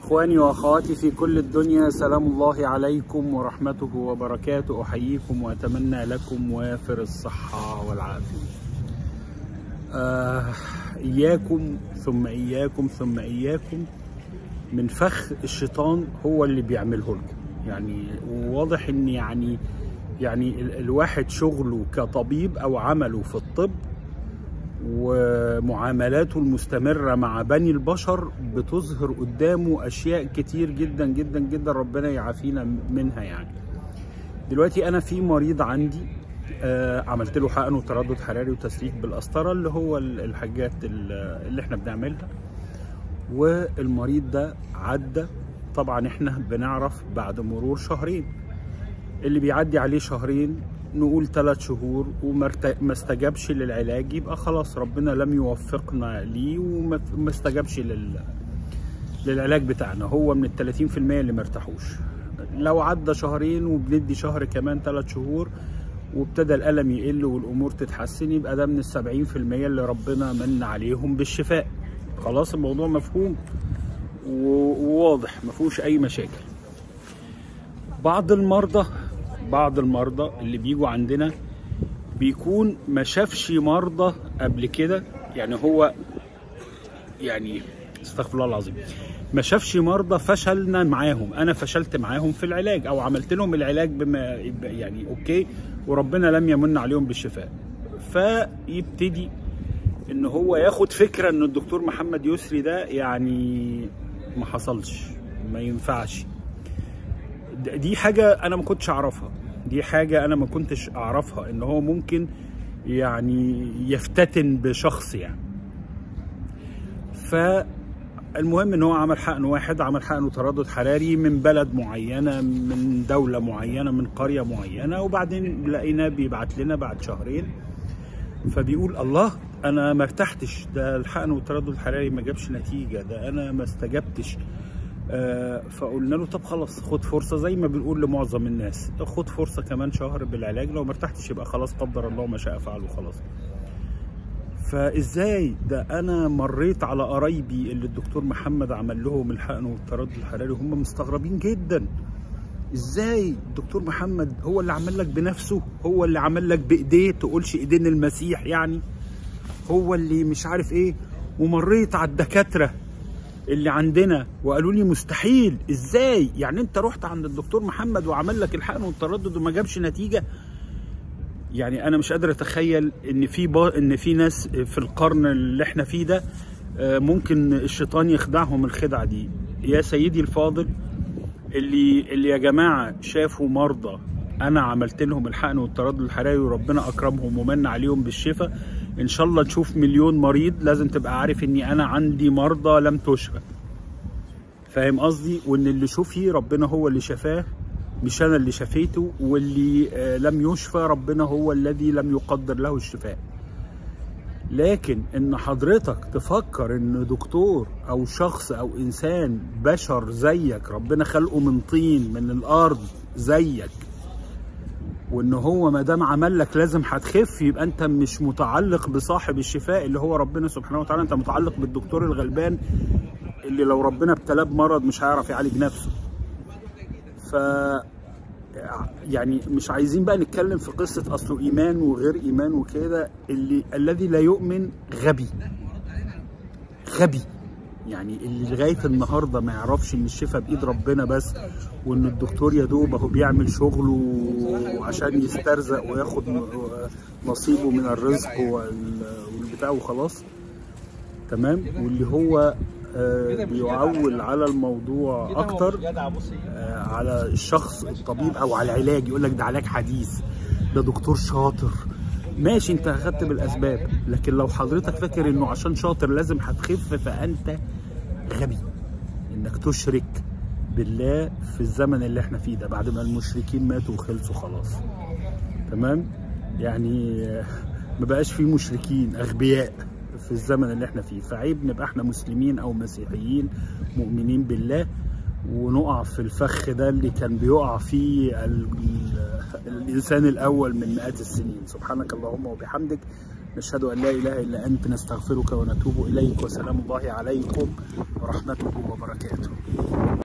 إخواني وأخواتي في كل الدنيا سلام الله عليكم ورحمته وبركاته أحييكم وأتمنى لكم وافر الصحة والعافية آه إياكم ثم إياكم ثم إياكم من فخ الشيطان هو اللي بيعمله لكم يعني واضح إن يعني يعني ال- الواحد شغله كطبيب أو عمله في الطب ومعاملاته المستمرة مع بني البشر بتظهر قدامه أشياء كتير جدا جدا جدا ربنا يعافينا منها يعني دلوقتي أنا في مريض عندي آه عملت له حقن وتردد حراري وتسليك بالقسطرة اللي هو ال- الحاجات ال- اللي احنا بنعملها والمريض ده عدى طبعا احنا بنعرف بعد مرور شهرين اللي بيعدي عليه شهرين نقول ثلاث شهور وما ارت- ما استجابش للعلاج يبقى خلاص ربنا لم يوفقنا ليه وما ما استجابش لل للعلاج بتاعنا هو من ال 30% اللي ما ارتاحوش لو عدى شهرين وبندي شهر كمان ثلاث شهور وابتدى الألم يقل والأمور تتحسن يبقى ده من السبعين في المية اللي ربنا من عليهم بالشفاء خلاص الموضوع مفهوم و- وواضح مفهوش أي مشاكل بعض المرضى بعض المرضى اللي بيجوا عندنا بيكون ما شافش مرضى قبل كده يعني هو يعني استغفر الله العظيم ما شافش مرضى فشلنا معاهم انا فشلت معاهم في العلاج او عملت لهم العلاج بما يعني اوكي وربنا لم يمن عليهم بالشفاء فيبتدي ان هو ياخد فكره ان الدكتور محمد يسري ده يعني ما حصلش ما ينفعش د- دي حاجة أنا ما كنتش أعرفها دي حاجة أنا ما كنتش أعرفها إن هو ممكن يعني يفتتن بشخص يعني فالمهم إن هو عمل حقن واحد عمل حقن وتردد حراري من بلد معينة من دولة معينة من قرية معينة وبعدين لقيناه بيبعت لنا بعد شهرين فبيقول الله انا ما ارتحتش ده الحقن والتردد الحراري ما جابش نتيجه ده انا ما استجبتش آه فقلنا له طب خلاص خد فرصه زي ما بنقول لمعظم الناس خد فرصه كمان شهر بالعلاج لو ما ارتحتش يبقى خلاص قدر الله ما شاء فعل وخلاص فازاي ده انا مريت على قرايبي اللي الدكتور محمد عمل لهم الحقن والتردد الحراري هم مستغربين جدا ازاي الدكتور محمد هو اللي عمل لك بنفسه هو اللي عمل لك بايديه تقولش ايدين المسيح يعني هو اللي مش عارف ايه ومريت على الدكاتره اللي عندنا وقالوا لي مستحيل ازاي يعني انت رحت عند الدكتور محمد وعمل لك الحقن والتردد وما جابش نتيجه يعني انا مش قادر اتخيل ان في با... ان في ناس في القرن اللي احنا فيه ده آه، ممكن الشيطان يخدعهم الخدعه دي يا سيدي الفاضل اللي اللي يا جماعه شافوا مرضى انا عملت لهم الحقن والتردد الحراري وربنا اكرمهم ومن عليهم بالشفاء ان شاء الله تشوف مليون مريض لازم تبقى عارف اني انا عندي مرضى لم تشفى فاهم قصدي وان اللي شفي ربنا هو اللي شفاه مش انا اللي شفيته واللي آه، لم يشفى ربنا هو الذي لم يقدر له الشفاء لكن ان حضرتك تفكر ان دكتور او شخص او انسان بشر زيك ربنا خلقه من طين من الارض زيك وان هو ما دام عمل لك لازم هتخف يبقى انت مش متعلق بصاحب الشفاء اللي هو ربنا سبحانه وتعالى انت متعلق بالدكتور الغلبان اللي لو ربنا ابتلاه بمرض مش هيعرف يعالج نفسه ف يعني مش عايزين بقى نتكلم في قصة أصله إيمان وغير إيمان وكده اللي الذي لا يؤمن غبي غبي يعني اللي لغاية النهاردة ما يعرفش إن الشفاء بإيد ربنا بس وإن الدكتور يا دوب أهو بيعمل شغله عشان يسترزق وياخد نصيبه من الرزق وال- والبتاع وخلاص تمام واللي هو آه، بيعول على الموضوع أكتر آه، على الشخص الطبيب او على العلاج يقول لك ده علاج حديث ده دكتور شاطر ماشي انت اخدت بالاسباب لكن لو حضرتك فاكر انه عشان شاطر لازم هتخف فانت غبي انك تشرك بالله في الزمن اللي احنا فيه ده بعد ما المشركين ماتوا وخلصوا خلاص تمام يعني آه، ما بقاش فيه مشركين اغبياء في الزمن اللي احنا فيه فعيب نبقى احنا مسلمين او مسيحيين مؤمنين بالله ونقع في الفخ ده اللي كان بيقع فيه ال- ال- الانسان الاول من مئات السنين سبحانك اللهم وبحمدك نشهد ان لا اله الا انت نستغفرك ونتوب اليك وسلام الله عليكم ورحمته وبركاته